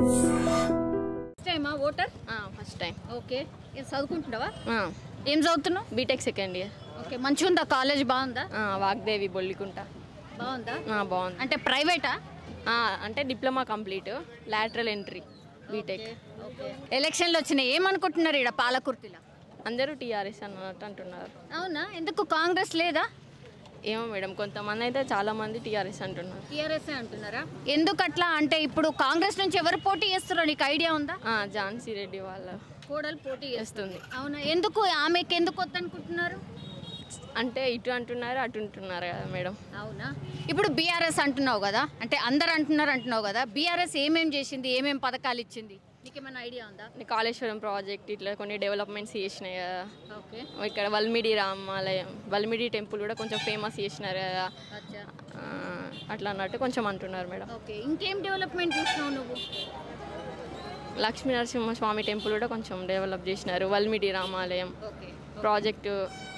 First టైమా voter first time okay ఏం చదువుకుంటున్నావా ఏం చదువుతున్నావు బీటెక్ సెకండ్ ఇయర్ ఓకే మంచిగా ఉందా కాలేజ్ బాగుందా వాగ్దేవి బొల్లికుంట బాగుందా ఆ, బాగుంది అంటే ప్రైవేటా ఆ, అంటే diploma complete lateral entry BTech ఎలక్షన్లు వచ్చినాయి ఏమనుకుంటున్నారు ఇక్కడ పాలకుర్తిలో అందరూ టీఆర్ఎస్ అన్నట్టు అంటున్నారు అవునా ఎందుకు కాంగ్రెస్ లేదా ఏమో మేడం కొంతమంది అయితే చాలా మంది టీఆర్ఎస్ అంటున్నారు టీఆర్ఎస్ అంటున్నారా ఎందుకు అట్లా అంటే ఇప్పుడు కాంగ్రెస్ నుంచి ఎవరు పోటీ చేస్తారో నీకు ఐడియా ఉందా ఆ, ఝాన్సీ రెడ్డి వాళ్ళ కోడలు పోటీ వస్తుంది అవునా ఎందుకు ఆమెకి ఎందుకు వద్దు అనుకుంటున్నారు అంటే ఇటు అంటున్నారు అటు అంటున్నారు కదా మేడం అవునా ఇప్పుడు బీఆర్ఎస్ అంటున్నావు కదా అంటే అందరు అంటున్నారు అంటున్నావు కదా బీఆర్ఎస్ ఏమేం చేసింది ఏమేం పథకాలు ఇచ్చింది నీకేమైనా ఐడియా ఉందా కాళేశ్వరం ప్రాజెక్ట్ ఇట్లా కొన్ని డెవలప్మెంట్స్ చేసినాయి కదా ఓకే ఇక్కడ వల్మిడి రామాలయం వల్మిడి టెంపుల్ కూడా కొంచెం ఫేమస్ చేసినారు కదా అచ్చా ఆ, అట్లా అన్నట్టు కొంచెం అంటున్నారు మేడం ఓకే ఇంకేం డెవలప్మెంట్ చూసినావు నువ్వు లక్ష్మీ నరసింహస్వామి టెంపుల్ కూడా కొంచెం డెవలప్ చేసినారు వల్మిడి రామాలయం ఓకే ప్రాజెక్టు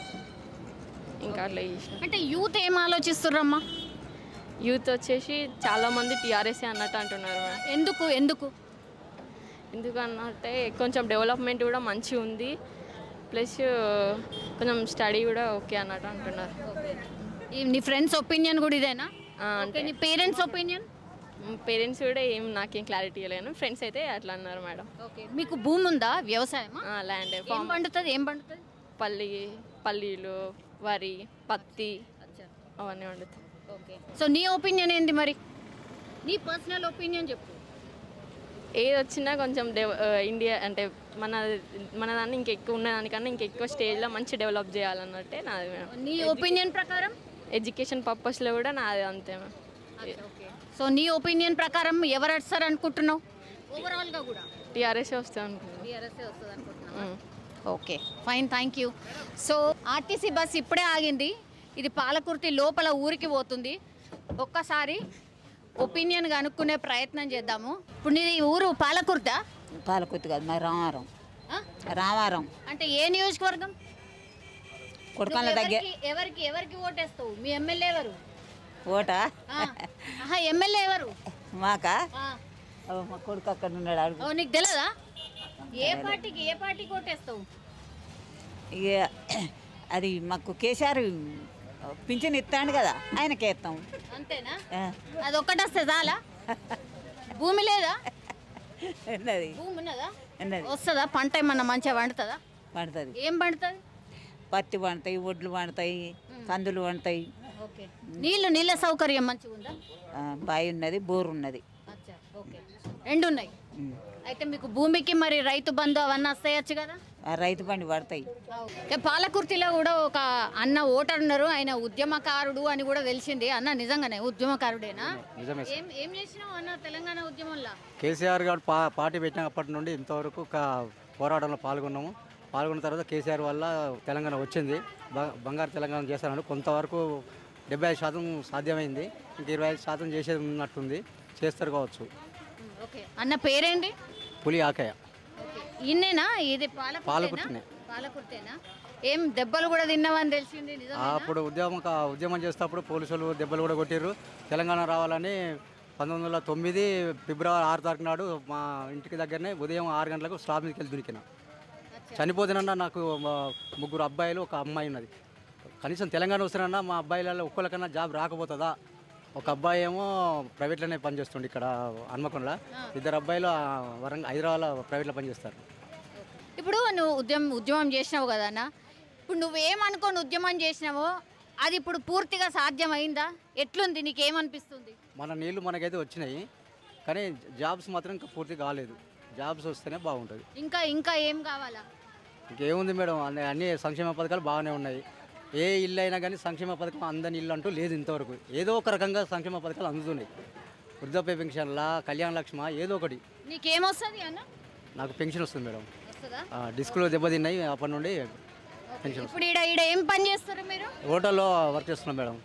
ఇంకా అట్లా చేసినారు అంటే యూత్ ఏం ఆలోచిస్తుర్రమ్మా యూత్ వచ్చేసి చాలా మంది టీఆర్ఎస్ఏ అన్నట్టు అంటున్నారు మేడం ఎందుకు ఎందుకు ఎందుకన్నంటే కొంచెం డెవలప్మెంట్ కూడా మంచిగా ఉంది ప్లస్ కొంచెం స్టడీ కూడా ఓకే అన్నట్టు అంటున్నారు ఈ- నీ ఫ్రెండ్స్ ఒపీనియన్ కూడా ఇదేనా ఆ, ఓకే అంటే నీ పేరెంట్స్ ఒపీనియన్ పేరెంట్స్ కూడా ఏం నాకేం క్లారిటీ లేను ఫ్రెండ్స్ అయితే అట్లా అన్నారు మేడం ఓకే మీకు భూమి ఉందా వ్యవసాయమా ల్యాండ్ ఏం ఫామ్ పండుతుంది ఏం పండుతుంది పల్లి పల్లీలు వరి పత్తి అచ్చా అవన్నీ వండుతాయి ఓకే సో నీ ఒపీనియన్ ఏంది మరి నీ పర్సనల్ ఒపీనియన్ చెప్పు ఏది వచ్చినా కొంచెం డెవ ఆ, ఇండియా అంటే మన మన దాన్ని ఇంకెక్కువ ఉన్నదానికన్నా ఇంకెక్కువ స్టేజ్లో మంచి డెవలప్ చేయాలన్నట్టే నాది మేడం నీ ఒపీనియన్ ప్రకారం ఎడ్యుకేషన్ పర్పస్లో కూడా నాది అంతే మేడం ఓకే సో నీ ఒపీనియన్ ప్రకారం ఎవరు వస్తారు అనుకుంటున్నావు ఓవరాల్గా కూడా టీఆర్ఎస్ వస్తాయి అనుకుంటున్నాను బీఆర్ఎస్ వస్తుంది అనుకుంటున్నావా um. Okay fine thank you so RTC bus ఇప్పుడే ఆగింది ఇది పాలకుర్తి లోపల ఊరికి పోతుంది ఒక్కసారి ఒపీనియన్ కనుక్కునే ప్రయత్నం చేద్దాము ఇప్పుడు నీది ఊరు పాలకుర్తా పాలకొత్తు కాదు మరి రామారం ఆ? రామారం అంటే ఏ నియోజకవర్గం కొడకాల నువ్వు దగ్గర ఎవరికి- ఎవరికి ఎవరికి ఓటేస్తావు మీ ఎమ్మెల్యే ఎవరు ఓటా ఆ. ఆహా ఎమ్మెల్యే ఎవరు మాకా ఆ. ఓ, మా కొడుకు అక్కడ ఉన్నాడు అడుగు ఓ నీకు తెలియదా ఏ పార్టీకి ఏ పార్టీకి ఓటేస్తావు ఇక అది మాకు కేసీఆర్ పింఛన్ ఇస్తాడు కదా ఆయనకే ఇస్తాం అంతేనా ఆ, అది ఒక్కటి వస్తే చాలా భూమి లేదా ఉన్నది భూమి ఉన్నదా ఉన్నది వస్తుందా పంట ఏమన్నా మంచిగా పండుతుందా పండుతుంది ఏం పండుతుంది పత్తి పండుతాయి ఒడ్లు పండుతాయి కందులు పండుతాయి ఓకే నీళ్ళు నీళ్ళ సౌకర్యం మంచిగా ఉందా ఆ, బావి ఉన్నది బోర్ ఉన్నది అచ్చా ఓకే రెండు ఉన్నాయి ఉమ్. అయితే మీకు భూమికి మరి రైతు బంధు అవన్నీ వస్తాయచ్చు కదా ఆ రైతు బండి పడతాయి ఇక పాలకుర్తిలో కూడా ఒక అన్న ఓటర్ ఉన్నారు ఆయన ఉద్యమకారుడు అని కూడా తెలిసింది అన్న నిజంగానే ఉద్యమకారుడేనా నిజమే ఏం ఏం చేసినావు అన్న తెలంగాణ ఉద్యమంలో కేసీఆర్ గారు పా పార్టీ పెట్టినప్పటి నుండి ఇంతవరకు ఒక పోరాటంలో పాల్గొన్నాము పాల్గొన్న తర్వాత కేసీఆర్ వల్ల తెలంగాణ వచ్చింది బ- బంగారు తెలంగాణ చేస్తారని కొంతవరకు డెబ్బై ఐదు శాతం సాధ్యమైంది ఇంక ఇరవై ఐదు శాతం చేసేది ఉన్నట్టుంది చేస్తారు కావచ్చు ఓకే అన్న పేరేంటి పులి ఆకయ ఓకే ఇన్నేనా ఇది పాలకుర్తేనా పాలకుర్తినే. పాలకుర్తేనా ఏం దెబ్బలు కూడా తిన్నావని తెలిసింది నిజం అప్పుడు ఉద్యమం కా- ఉద్యమం చేసేటప్పుడు పోలీసులు దెబ్బలు కూడా కొట్టిర్రు తెలంగాణ రావాలని పంతొమ్మిది వందల తొమ్మిది ఫిబ్రవరి ఆరు తారీఖు నాడు మా ఇంటికి దగ్గరనే ఉదయం ఆరు గంటలకు స్లాబ్ మీదకి వెళ్ళి దునికిన చనిపోతున్నా నాకు మా ముగ్గురు అబ్బాయిలు ఒక అమ్మాయి ఉన్నది కనీసం తెలంగాణ వస్తున్నా మా అబ్బాయిలలో ఒక్కరికన్నా జాబ్ రాకపోతుందా ఒక అబ్బాయి ఏమో ప్రైవేట్లోనే పనిచేస్తుండే ఇక్కడ హన్మకొండలో ఇద్దరు అబ్బాయిలు ఆ, వరంగల్ హైదరాబాద్లో ప్రైవేట్లో పనిచేస్తారు ఇప్పుడు నువ్వు ఉద్యమం ఉద్యమం చేసినావు కదా అన్న ఇప్పుడు నువ్వేమనుకోని ఉద్యమం చేసినావో అది ఇప్పుడు పూర్తిగా సాధ్యమైందా ఎట్లుంది నీకేమనిపిస్తుంది మన నీళ్లు మనకైతే వచ్చినాయి కానీ జాబ్స్ మాత్రం ఇంకా పూర్తి కాలేదు జాబ్స్ వస్తేనే బాగుంటుంది ఇంకా ఇంకా ఏం కావాలా ఇంకేముంది మేడం అన్ని అన్ని సంక్షేమ పథకాలు బాగానే ఉన్నాయి ఏ ఇల్లు అయినా కానీ సంక్షేమ పథకం అందని ఇల్లు అంటూ లేదు ఇంతవరకు ఏదో ఒక రకంగా సంక్షేమ పథకాలు అందుతున్నాయి వృద్ధాప్య పెన్షన్లా కళ్యాణ లక్ష్మ ఏదో ఒకటి నీకేమొస్తుంది అన్న నాకు పెన్షన్ వస్తుంది మేడం వస్తుందా ఆ, డిస్కులో దెబ్బతిన్నాయి అప్పటి నుండి పెన్షన్ ఇప్పుడు ఈడ ఈడ ఏం పని చేస్తారు మీరు హోటల్లో వర్క్ చేస్తున్నాం మేడం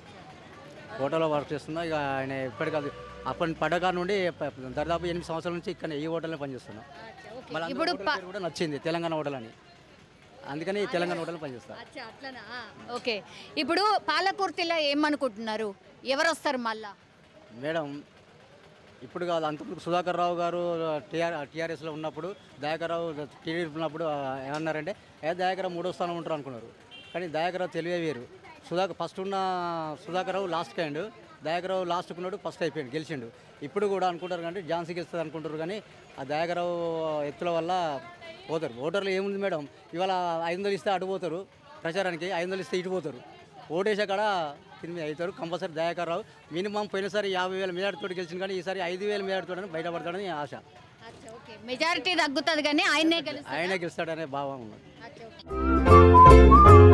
హోటల్లో వర్క్ చేస్తున్నా ఇక ఆయన ఇప్పటికీ అప్పటి పడగా నుండి ప- దాదాపు ఎనిమిది సంవత్సరాల నుంచి ఇక్కడ ఈ హోటల్లో పనిచేస్తున్నా మళ్ళీ అందులో ఇప్పుడు హోటల్ పేరు కూడా నచ్చింది తెలంగాణ హోటల్ అని అందుకని ఈ తెలంగాణ హోటల్లో పనిచేస్తా అచ్చా అట్లనా ఓకే ఇప్పుడు పాలకుర్తిలో ఏమనుకుంటున్నారు ఎవరు వస్తారు మళ్ళా మేడం ఇప్పుడు కాదు అంతకుముందు సుధాకర్ రావు గారు టీఆర్ టీఆర్ఎస్లో ఉన్నప్పుడు దయాకర్ రావు టీడీపీ ఉన్నప్పుడు ఆ, ఏమన్నారంటే ఏ దయాకర్ రావు మూడో స్థానం ఉంటారు అనుకున్నారు కానీ దయాకర్ రావు తెలివే వేరు సుధాకర్ ఫస్ట్ ఉన్న సుధాకర్ రావు లాస్ట్కి అయ్యిండు దయాకర్ రావు లాస్ట్కి ఉన్నాడు ఫస్ట్ అయిపోయాడు గెలిచిండు ఇప్పుడు కూడా అనుకుంటారు కానీ ఝాన్సీ గెలుస్తుంది అనుకుంటారు కానీ ఆ దయాకర్ రావు ఎత్తుల వల్ల పోతారు ఓటర్లు ఏముంది మేడం ఇవాళ ఐదు వందలు ఇస్తే అటు పోతారు ప్రచారానికి ఐదు వందలు ఇస్తే ఇటు పోతారు ఓటేసే కాడ తిరిగి అవుతారు కంపల్సరీ దయాకర్ రావు మినిమం పోయినసారి యాభై వేల మేడాడితో గెలిచింది కానీ ఈసారి ఐదు వేల మేడాడితో బయటపడతాడని ఆశ అచ్చా ఓకే మెజారిటీ తగ్గుతుంది కానీ ఆయనే గెలుస్తారు ఆయనే గెలుస్తాడనే భావం ఉన్నది అచ్చా, ఓకే.